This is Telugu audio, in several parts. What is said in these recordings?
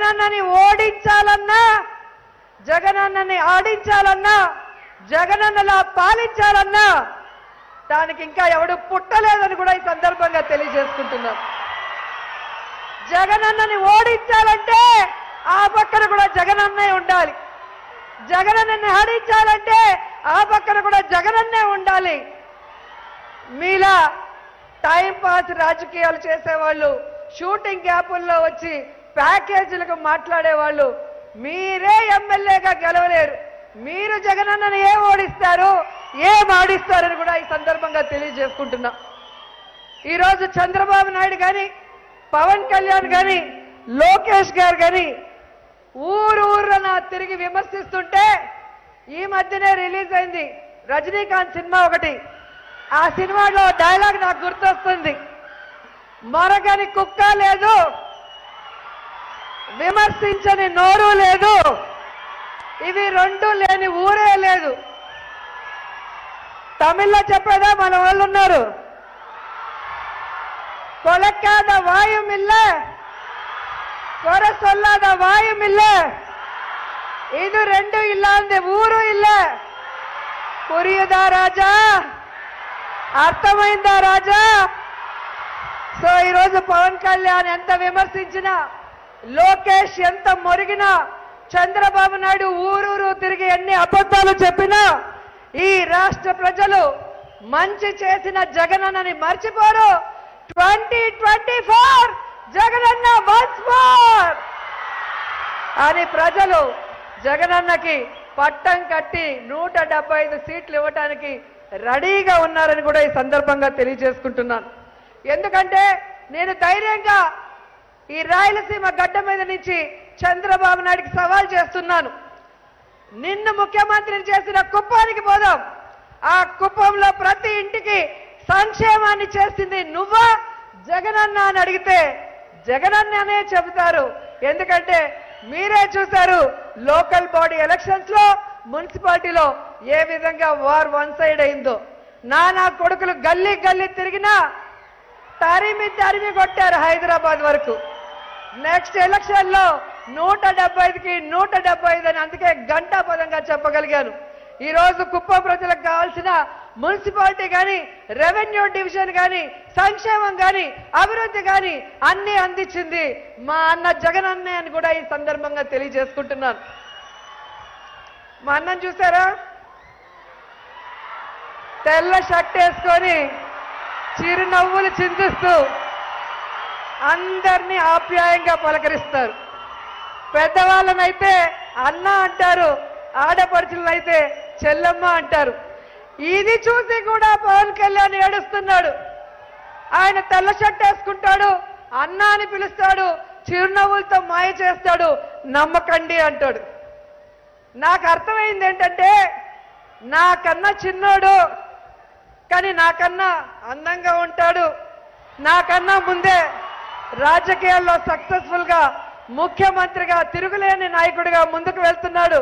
జగనన్నని ఓడించాలన్నా జగనన్నని ఆడించాలన్నా జగనన్నలా పాలించాలన్నా దానికి ఇంకా ఎవడు పుట్టలేదని కూడా ఈ సందర్భంగా తెలియజేసుకుంటున్నాను జగనన్నని ఓడించాలంటే ఆ పక్కన కూడా జగనన్నే ఉండాలి జగనన్నని ఆడించాలంటే ఆ పక్కన కూడా జగనన్నే ఉండాలి మీలా టైం పాస్ రాజకీయాలు చేసేవాళ్ళు షూటింగ్ గ్యాపుల్లో వచ్చి ప్యాకేజీలకు మాట్లాడేవాళ్ళు మీరే ఎమ్మెల్యేగా గెలవలేరు మీరు జగనన్నను ఏం ఓడిస్తారు ఏం ఆడిస్తారని కూడా ఈ సందర్భంగా తెలియజేసుకుంటున్నా ఈరోజు చంద్రబాబు నాయుడు కానీ పవన్ కళ్యాణ్ కానీ లోకేష్ గారు కానీ ఊరు ఊర్న తిరిగి విమర్శిస్తుంటే ఈ మధ్యనే రిలీజ్ అయింది రజనీకాంత్ సినిమా ఒకటి ఆ సినిమాలో డైలాగ్ నాకు గుర్తొస్తుంది మరగని కుక్క లేదు విమర్శించని నోరు లేదు ఇవి రెండు లేని ఊరే లేదు తమిళ్లో చెప్పేదా మన వాళ్ళు ఉన్నారు ಕೊಳಕಾದ ವಾಯುಮಿಲ್ಲ ಕೊರಸೊಲ್ಲಾದ ವಾಯುಮಿಲ್ಲ ಇದು రెండు ಇಲ್ಲ ಅಂದೆ ఊరు ಇಲ್ಲ పురియుదా రాజా అర్థమైందా రాజా సో ఈరోజు పవన్ కళ్యాణ్ ఎంత విమర్శించినా లోకేష్ ఎంత మొరిగినా చంద్రబాబు నాయుడు ఊరూరు తిరిగి ఎన్ని అబద్ధాలు చెప్పినా ఈ రాష్ట్ర ప్రజలు మంచి చేసిన జగనన్నని మర్చిపోరు twenty twenty four Jagananna once more అని ప్రజలు జగనన్నకి పట్టం కట్టి నూట డెబ్బై ఐదు సీట్లు ఇవ్వటానికి రెడీగా ఉన్నారని కూడా ఈ సందర్భంగా తెలియజేసుకుంటున్నాను ఎందుకంటే నేను ధైర్యంగా ఈ రాయలసీమ గడ్డ మీద నుంచి చంద్రబాబు నాయుడికి సవాల్ చేస్తున్నాను నిన్ను ముఖ్యమంత్రిని చేసిన కుప్పానికి పోదాం ఆ కుప్పంలో ప్రతి ఇంటికి సంక్షేమాన్ని చేసింది నువ్వా జగనన్న అని అడిగితే జగనన్ననే చెబుతారు ఎందుకంటే మీరే చూశారు లోకల్ బాడీ ఎలక్షన్స్ లో మున్సిపాలిటీలో ఏ విధంగా వార్ వన్ సైడ్ అయిందో నానా కొడుకులు గల్లీ గల్లీ తిరిగినా తరిమి తరిమి కొట్టారు హైదరాబాద్ వరకు నెక్స్ట్ ఎలక్షన్ లో నూట డెబ్బై ఐదుకి నూట డెబ్బై ఐదు అని అందుకే గంటా పదంగా చెప్పగలిగాను ఈ రోజు కుప్పం ప్రజలకు కావాల్సిన మున్సిపాలిటీ కానీ రెవెన్యూ డివిజన్ కానీ సంక్షేమం కానీ అభివృద్ధి కానీ అన్ని అందించింది మా అన్న జగన్ అన్నే అని కూడా ఈ సందర్భంగా తెలియజేసుకుంటున్నాను మా అన్నం చూసారా తెల్ల షర్ట్ వేసుకొని చిరునవ్వులు చిందిస్తూ అందరినీ ఆప్యాయంగా పలకరిస్తారు పెద్దవాళ్ళనైతే అన్న అంటారు ఆడపడుచులనైతే చెల్లమ్మ అంటారు ఇది చూసి కూడా పవన్ కళ్యాణ్ ఏడుస్తున్నాడు ఆయన తెల్ల షర్ట్ వేసుకుంటాడు అన్న అని పిలుస్తాడు చిరునవ్వులతో మాయ చేస్తాడు నమ్మకండి అంటాడు నాకు అర్థమైంది ఏంటంటే నాకన్నా చిన్నోడు కానీ నాకన్నా అందంగా ఉంటాడు నాకన్నా ముందే రాజకీయాల్లో సక్సెస్ఫుల్ గా ముఖ్యమంత్రిగా తిరుగులేని నాయకుడిగా ముందుకు వెళ్తున్నాడు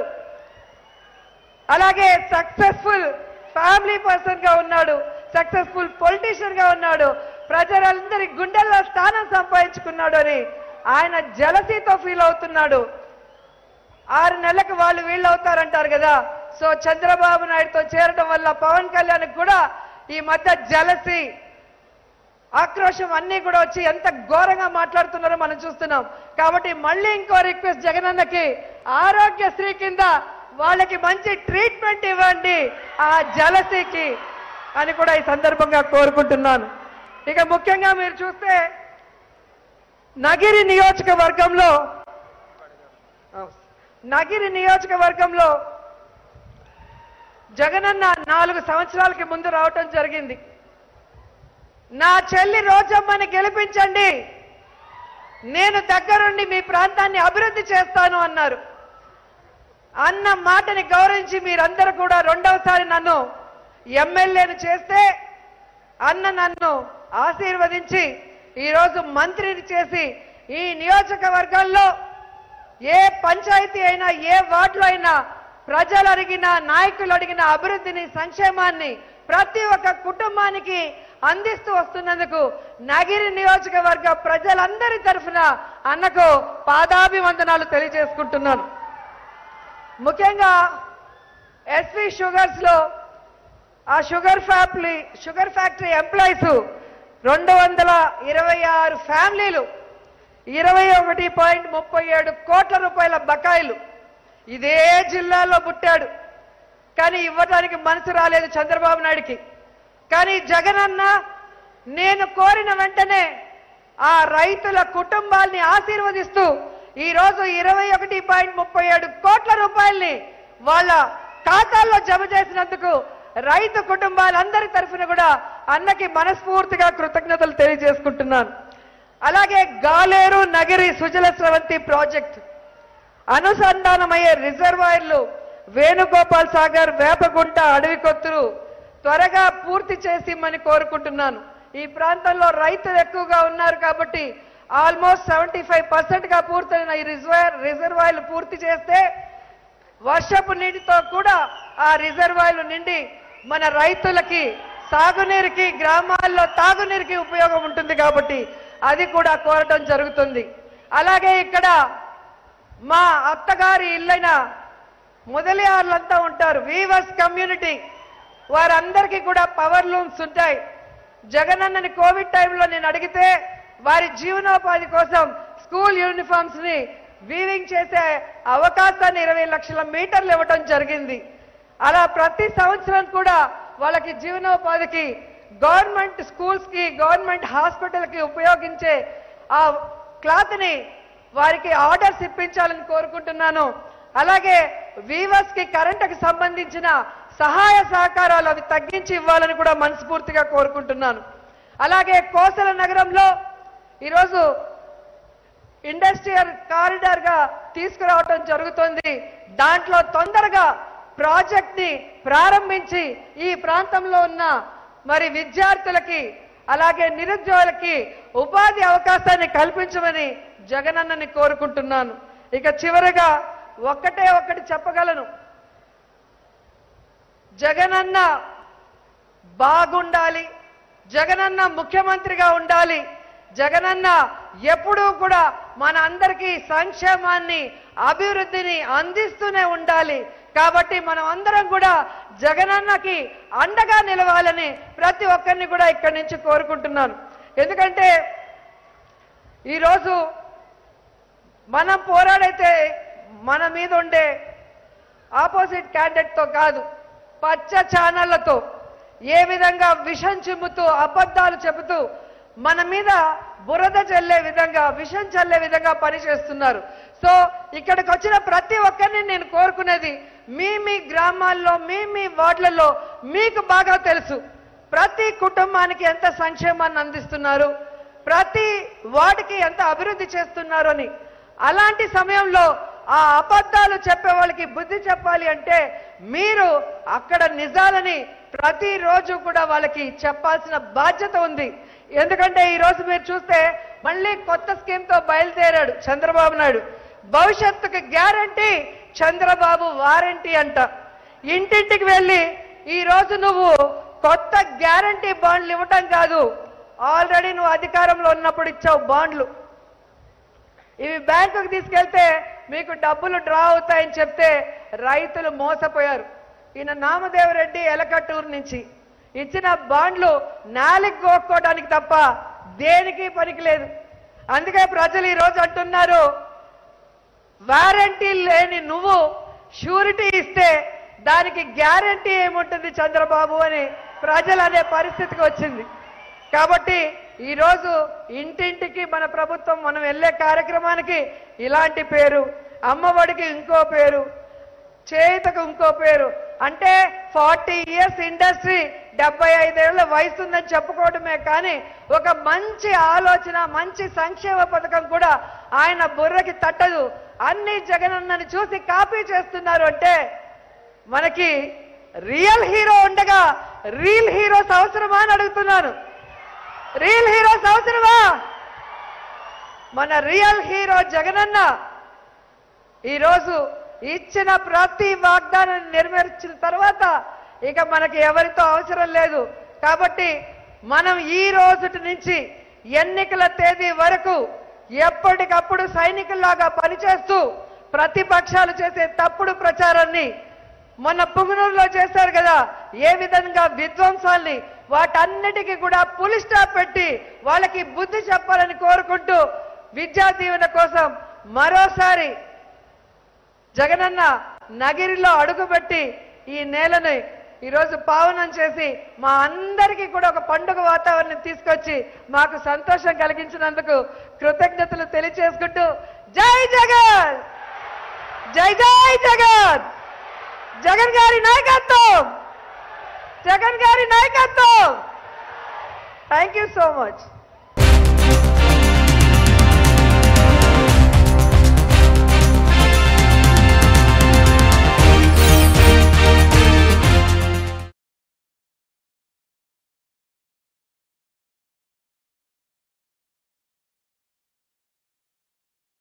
అలాగే సక్సెస్ఫుల్ ఫ్యామిలీ పర్సన్ గా ఉన్నాడు సక్సెస్ఫుల్ పొలిటీషియన్ గా ఉన్నాడు ప్రజలందరి గుండెల్లో స్థానం సంపాదించుకున్నాడు అని ఆయన జలసీతో ఫీల్ అవుతున్నాడు ఆరు నెలలకు వాళ్ళు వీళ్ళు అవుతారంటారు కదా సో చంద్రబాబు నాయుడుతో చేరడం వల్ల పవన్ కళ్యాణ్ కూడా ఈ మధ్య జలసి ఆక్రోశం అన్ని కూడా వచ్చి ఎంత ఘోరంగా మాట్లాడుతున్నారో మనం చూస్తున్నాం కాబట్టి మళ్ళీ ఇంకో రిక్వెస్ట్ జగనన్నకి ఆరోగ్యశ్రీ కింద వాళ్ళకి మంచి ట్రీట్మెంట్ ఇవ్వండి ఆ జలసికి అని కూడా ఈ సందర్భంగా కోరుకుంటున్నాను ఇక ముఖ్యంగా మీరు చూస్తే నగిరి నియోజకవర్గంలో నగిరి నియోజకవర్గంలో జగనన్న నాలుగు సంవత్సరాలకి ముందు రావటం జరిగింది నా చెల్లి రోజమ్మని గెలిపించండి నేను దగ్గరుండి మీ ప్రాంతాన్ని అభివృద్ధి చేస్తాను అన్నారు అన్న మాటని గౌరవించి మీరందరూ కూడా రెండవసారి నన్ను ఎమ్మెల్యేను చేస్తే అన్న నన్ను ఆశీర్వదించి ఈరోజు మంత్రిని చేసి ఈ నియోజకవర్గంలో ఏ పంచాయతీ అయినా ఏ వార్డులో అయినా ప్రజలు అడిగిన నాయకులు అడిగిన అభివృద్ధిని సంక్షేమాన్ని ప్రతి ఒక్క కుటుంబానికి అందిస్తూ వస్తున్నందుకు నగిరి నియోజకవర్గ ప్రజలందరి తరఫున అన్నకు పాదాభివందనాలు తెలియజేసుకుంటున్నాను ముఖ్యంగా ఎస్వి షుగర్స్ లో ఆ sugar factory sugar factory employees రెండు వందల ఇరవై ఆరు ఫ్యామిలీలు ఇరవై ఒకటి పాయింట్ ముప్పై ఏడు కోట్ల రూపాయల బకాయిలు ఇదే జిల్లాలో పుట్టాడు కానీ ఇవ్వడానికి మనసు రాలేదు చంద్రబాబు నాయుడికి కానీ జగన్ అన్న నేను కోరిన వెంటనే ఆ రైతుల కుటుంబాల్ని ఆశీర్వదిస్తూ ఈ రోజు ఇరవై ఒకటి పాయింట్ ముప్పై ఏడు కోట్ల రూపాయల్ని వాళ్ళ ఖాతాల్లో జమ చేసినందుకు రైతు కుటుంబాలందరి తరఫున కూడా అన్నకి మనస్ఫూర్తిగా కృతజ్ఞతలు తెలియజేసుకుంటున్నాను అలాగే గాలేరు నగిరి సుజల స్రవంతి ప్రాజెక్ట్ అనుసంధానమయ్యే రిజర్వాయర్లు వేణుగోపాల్ సాగర్ వేపగుంట అడవికొత్తులు త్వరగా పూర్తి చేసిమ్మని కోరుకుంటున్నాను ఈ ప్రాంతంలో రైతులు ఎక్కువగా ఉన్నారు కాబట్టి ఆల్మోస్ట్ సెవెంటీ ఫైవ్ పర్సెంట్ గా పూర్తయిన ఈ రిజర్వాయర్ రిజర్వాయర్లు పూర్తి చేస్తే వర్షపు నీటితో కూడా ఆ రిజర్వాయర్లు నిండి మన రైతులకి సాగునీరుకి గ్రామాల్లో తాగునీరుకి ఉపయోగం ఉంటుంది కాబట్టి అది కూడా కోరటం జరుగుతుంది అలాగే ఇక్కడ మా అత్తగారి ఇల్లైన మొదలియార్లంతా ఉంటారు వీవర్స్ కమ్యూనిటీ వారందరికీ కూడా పవర్ లూమ్స్ ఉంటాయి జగనన్నని కోవిడ్ టైంలో నేను అడిగితే వారి జీవనోపాధి కోసం స్కూల్ యూనిఫామ్స్ ని వీవింగ్ చేసే అవకాశాన్ని ఇరవై లక్షల మీటర్లు ఇవ్వటం జరిగింది అలా ప్రతి సంవత్సరం కూడా వాళ్ళకి జీవనోపాధికి గవర్నమెంట్ స్కూల్స్ కి గవర్నమెంట్ హాస్పిటల్ కి ఉపయోగించే ఆ క్లాత్ ని వారికి ఆర్డర్స్ ఇప్పించాలని కోరుకుంటున్నాను అలాగే వీవర్స్ కి కరెంటుకి సంబంధించిన సహాయ సహకారాలు అవి తగ్గించి ఇవ్వాలని కూడా మనస్ఫూర్తిగా కోరుకుంటున్నాను అలాగే కోసల నగరంలో ఈరోజు ఇండస్ట్రియల్ కారిడార్ గా తీసుకురావటం జరుగుతుంది దాంట్లో తొందరగా ప్రాజెక్ట్ ని ప్రారంభించి ఈ ప్రాంతంలో ఉన్న మరి విద్యార్థులకి అలాగే నిరుద్యోగులకి ఉపాధి అవకాశాన్ని కల్పించమని జగనన్నని కోరుకుంటున్నాను ఇక చివరగా ఒక్కటే ఒక్కటి చెప్పగలను జగనన్న బాగుండాలి జగనన్న ముఖ్యమంత్రిగా ఉండాలి జగనన్న ఎప్పుడూ కూడా మన అందరికీ సంక్షేమాన్ని అభివృద్ధిని అందిస్తూనే ఉండాలి కాబట్టి మనం అందరం కూడా జగనన్నకి అండగా నిలవాలని ప్రతి ఒక్కరిని కూడా ఇక్కడి నుంచి కోరుకుంటున్నాను ఎందుకంటే ఈరోజు మనం పోరాడైతే మన మీద ఉండే ఆపోజిట్ క్యాండిడేట్ తో కాదు పచ్చ ఛానళ్లతో ఏ విధంగా విషం చిమ్ముతూ అబద్ధాలు చెబుతూ మన మీద బురద చల్లే విధంగా విషం చల్లే విధంగా పనిచేస్తున్నారు సో ఇక్కడికి వచ్చిన ప్రతి ఒక్కరిని నేను కోరుకునేది మీ మీ గ్రామాల్లో మీ మీ వార్డులలో మీకు బాగా తెలుసు ప్రతి కుటుంబానికి ఎంత సంక్షేమాన్ని అందిస్తున్నారు ప్రతి వార్డుకి ఎంత అభివృద్ధి చేస్తున్నారు అని అలాంటి సమయంలో ఆ అబద్ధాలు చెప్పే వాళ్ళకి బుద్ధి చెప్పాలి అంటే మీరు అక్కడ నిజాలని ప్రతిరోజు కూడా వాళ్ళకి చెప్పాల్సిన బాధ్యత ఉంది ఎందుకంటే ఈ రోజు మీరు చూస్తే మళ్ళీ కొత్త స్కీమ్ తో బయలుదేరాడు చంద్రబాబు నాయుడు భవిష్యత్తుకి గ్యారంటీ చంద్రబాబు వారంటీ అంట ఇంటింటికి వెళ్ళి ఈ రోజు నువ్వు కొత్త గ్యారంటీ బాండ్లు ఇవ్వటం కాదు ఆల్రెడీ నువ్వు అధికారంలో ఉన్నప్పుడు ఇచ్చావు బాండ్లు ఇవి బ్యాంకుకి తీసుకెళ్తే మీకు డబ్బులు డ్రా అవుతాయని చెప్తే రైతులు మోసపోయారు ఈయన నామదేవరెడ్డి ఎలకట్టూరు నుంచి ఇచ్చిన బాండ్లు నాలికి గోక్కోవడానికి తప్ప దేనికి పనికిలేదు అందుకే ప్రజలు ఈ రోజు అంటున్నారు వారంటీ లేని నువ్వు షూరిటీ ఇస్తే దానికి గ్యారంటీ ఏముంటుంది చంద్రబాబు అని ప్రజలు అనే పరిస్థితికి వచ్చింది కాబట్టి ఈరోజు ఇంటింటికి మన ప్రభుత్వం మనం వెళ్ళే కార్యక్రమానికి ఇలాంటి పేరు అమ్మఒడికి ఇంకో పేరు చేయుతకు ఇంకో పేరు అంటే ఫార్టీ ఇయర్స్ ఇండస్ట్రీ డెబ్బై ఐదేళ్ల వయసు ఉందని చెప్పుకోవడమే కానీ ఒక మంచి ఆలోచన మంచి సంక్షేమ పథకం కూడా ఆయన బుర్రకి తట్టదు అన్ని జగనన్నని చూసి కాపీ చేస్తున్నారు అంటే మనకి రియల్ హీరో ఉండగా రియల్ హీరోస్ అవసరమా అని అడుగుతున్నాను రియల్ హీరోస్ అవసరమా మన రియల్ హీరో జగనన్న ఈరోజు ఇచ్చిన ప్రతి వాగ్దానాన్ని నెరవేర్చిన తర్వాత ఇక మనకి ఎవరితో అవసరం లేదు కాబట్టి మనం ఈ రోజుటి నుంచి ఎన్నికల తేదీ వరకు ఎప్పటికప్పుడు సైనికుల్లాగా పనిచేస్తూ ప్రతిపక్షాలు చేసే తప్పుడు ప్రచారాన్ని మొన్న పుంగనూరులో చేశారు కదా ఏ విధంగా విధ్వంసాల్ని వాటన్నిటికీ కూడా పులి స్టాప్ పెట్టి వాళ్ళకి బుద్ధి చెప్పాలని కోరుకుంటూ విద్యా దీవెన కోసం మరోసారి జగనన్న నగిరిలో అడుగుపెట్టి ఈ నేలని ఈరోజు పావనం చేసి మా అందరికీ కూడా ఒక పండుగ వాతావరణం తీసుకొచ్చి మాకు సంతోషం కలిగించినందుకు కృతజ్ఞతలు తెలియచేసుకుంటూ జై జగన్ జై జై జగన్ జగన్ గారి నాయకత్వం జగన్ గారి నాయకత్వం థ్యాంక్ యూ సో మచ్